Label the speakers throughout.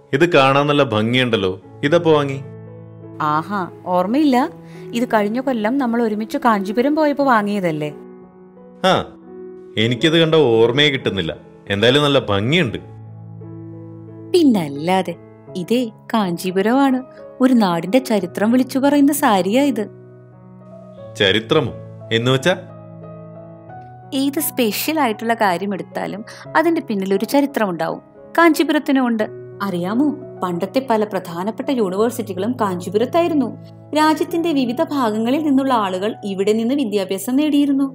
Speaker 1: ഇത് കാണാൻ നല്ല ഭംഗിയുണ്ടല്ലോ ഇതപ്പോ വാങ്ങി
Speaker 2: ആഹാ ഓർമ്മയില്ല ഇത് കഴിഞ്ഞ കൊല്ലം നമ്മൾ ഒരുമിച്ച് കാഞ്ചീപുരം പോയപ്പോ വാങ്ങിയതല്ലേ
Speaker 1: ആ എനിക്കിത് കണ്ട ഓർമ്മയെ കിട്ടുന്നില്ല എന്തായാലും നല്ല ഭംഗിയുണ്ട്
Speaker 2: പിന്നല്ലാതെ ഇതേ കാഞ്ചീപുരമാണ് ഒരു നാടിന്റെ ചരിത്രം വിളിച്ചു പറയുന്ന സാരിയാ ഇത്
Speaker 1: ചരിത്രമോ എന്ന് വെച്ചാ
Speaker 2: ഏത് സ്പെഷ്യൽ ആയിട്ടുള്ള കാര്യം എടുത്താലും അതിന്റെ പിന്നിൽ ഒരു ചരിത്രമുണ്ടാവും കാഞ്ചീപുരത്തിനുണ്ട് അറിയാമോ പണ്ടത്തെ പല പ്രധാനപ്പെട്ട യൂണിവേഴ്സിറ്റികളും കാഞ്ചീപുരത്തായിരുന്നു രാജ്യത്തിന്റെ വിവിധ ഭാഗങ്ങളിൽ നിന്നുള്ള ആളുകൾ ഇവിടെ നിന്ന് വിദ്യാഭ്യാസം നേടിയിരുന്നു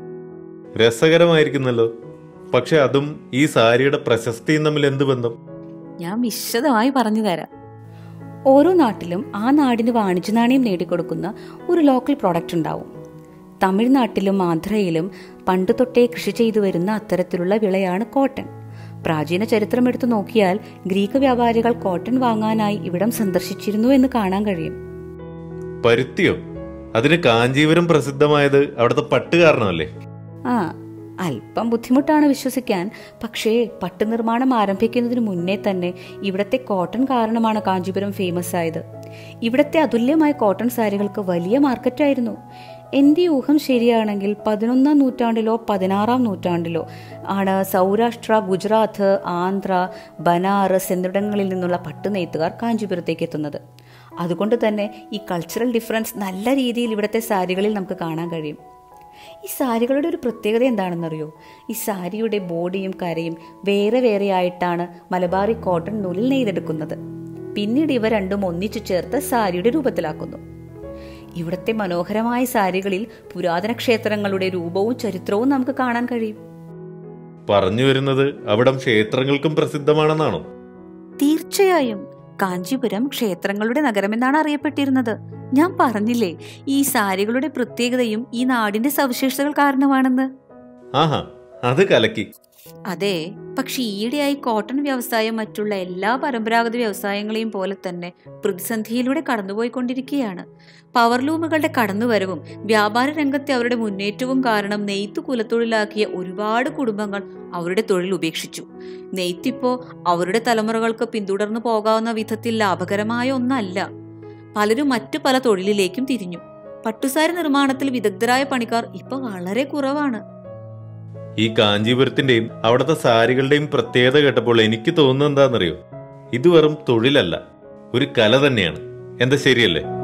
Speaker 1: രസകരമായിരിക്കുന്നല്ലോ പക്ഷെ അതും ഈ സാരിയുടെ പ്രശസ്തിയും തമ്മിൽ എന്ത് ബന്ധം
Speaker 2: ഞാൻ വിശദമായി പറഞ്ഞു തരാം ഓരോ നാട്ടിലും ആ നാടിന് വാണിജ്യ നാണയം നേടിക്കൊടുക്കുന്ന ഒരു ലോക്കൽ പ്രോഡക്റ്റ് ഉണ്ടാവും തമിഴ്നാട്ടിലും ആന്ധ്രയിലും പണ്ട് തൊട്ടേ കൃഷി ചെയ്തു വരുന്ന അത്തരത്തിലുള്ള വിളയാണ് കോട്ടൺ പ്രാചീന ചരിത്രം എടുത്തു നോക്കിയാൽ ഗ്രീക്ക് വ്യാപാരികൾ കോട്ടൺ വാങ്ങാനായി ഇവിടം സന്ദർശിച്ചിരുന്നു എന്ന് കാണാൻ കഴിയും
Speaker 1: പരുത്തിയോ അതിന് കാഞ്ചീപുരം പ്രസിദ്ധമായത് അവിടുത്തെ പട്ട് കാരണമല്ലേ
Speaker 2: ആ അല്പം ബുദ്ധിമുട്ടാണ് വിശ്വസിക്കാൻ പക്ഷേ പട്ട് നിർമ്മാണം ആരംഭിക്കുന്നതിന് മുന്നേ തന്നെ ഇവിടത്തെ കോട്ടൺ കാരണമാണ് കാഞ്ചീപുരം ഫേമസ് ആയത് ഇവിടത്തെ അതുല്യമായ കോട്ടൺ സാരികൾക്ക് വലിയ മാർക്കറ്റായിരുന്നു എൻ്റെ ഊഹം ശരിയാണെങ്കിൽ പതിനൊന്നാം നൂറ്റാണ്ടിലോ പതിനാറാം നൂറ്റാണ്ടിലോ ആണ് സൗരാഷ്ട്ര ഗുജറാത്ത് ആന്ധ്ര ബനാറസ് എന്നിവിടങ്ങളിൽ നിന്നുള്ള പട്ടുനെയ്ത്തുകാർ കാഞ്ചീപുരത്തേക്ക് എത്തുന്നത് അതുകൊണ്ട് തന്നെ ഈ കൾച്ചറൽ ഡിഫറൻസ് നല്ല രീതിയിൽ ഇവിടുത്തെ സാരികളിൽ നമുക്ക് കാണാൻ കഴിയും ഈ സാരികളുടെ ഒരു പ്രത്യേകത എന്താണെന്നറിയോ ഈ സാരിയുടെ ബോഡിയും കരയും വേറെ വേറെ ആയിട്ടാണ് മലബാറി കോട്ടൺ നൂലിൽ നെയ്തെടുക്കുന്നത് പിന്നീട് ഇവ രണ്ടും ഒന്നിച്ചു ചേർത്ത് സാരിയുടെ രൂപത്തിലാക്കുന്നു ഇവിടുത്തെ മനോഹരമായ സാരികളിൽ പുരാതന ക്ഷേത്രങ്ങളുടെ രൂപവും ചരിത്രവും നമുക്ക് കാണാൻ കഴിയും
Speaker 1: പറഞ്ഞു വരുന്നത് അവിടം ക്ഷേത്രങ്ങൾക്കും പ്രസിദ്ധമാണെന്നാണോ
Speaker 2: തീർച്ചയായും കാഞ്ചീപുരം ക്ഷേത്രങ്ങളുടെ നഗരമെന്നാണ് അറിയപ്പെട്ടിരുന്നത് ഞാൻ പറഞ്ഞില്ലേ ഈ സാരികളുടെ പ്രത്യേകതയും ഈ നാടിന്റെ സവിശേഷതകൾ കാരണമാണെന്ന്
Speaker 1: ആഹാ അത് കലക്കി
Speaker 2: അതെ പക്ഷെ ഈയിടെയായി കോട്ടൺ വ്യവസായം മറ്റുള്ള എല്ലാ പരമ്പരാഗത വ്യവസായങ്ങളെയും പോലെ തന്നെ പ്രതിസന്ധിയിലൂടെ കടന്നുപോയിക്കൊണ്ടിരിക്കുകയാണ് പവർലൂമുകളുടെ കടന്നുവരവും വ്യാപാര രംഗത്തെ അവരുടെ മുന്നേറ്റവും കാരണം നെയ്ത്ത് കുലത്തൊഴിലാക്കിയ ഒരുപാട് കുടുംബങ്ങൾ അവരുടെ തൊഴിൽ ഉപേക്ഷിച്ചു നെയ്ത്തിപ്പോ അവരുടെ തലമുറകൾക്ക് പിന്തുടർന്നു പോകാവുന്ന വിധത്തിൽ ലാഭകരമായ ഒന്നല്ല പലരും മറ്റു പല തൊഴിലിലേക്കും തിരിഞ്ഞു പട്ടുസാരി നിർമ്മാണത്തിൽ വിദഗ്ധരായ പണിക്കാർ ഇപ്പൊ വളരെ കുറവാണ്
Speaker 1: ഈ കാഞ്ചീപുരത്തിന്റെയും അവിടുത്തെ സാരികളുടെയും പ്രത്യേകത കേട്ടപ്പോൾ എനിക്ക് തോന്നുന്നത് എന്താണെന്നറിയോ ഇത് വെറും തൊഴിലല്ല ഒരു കല തന്നെയാണ് എന്താ ശരിയല്ലേ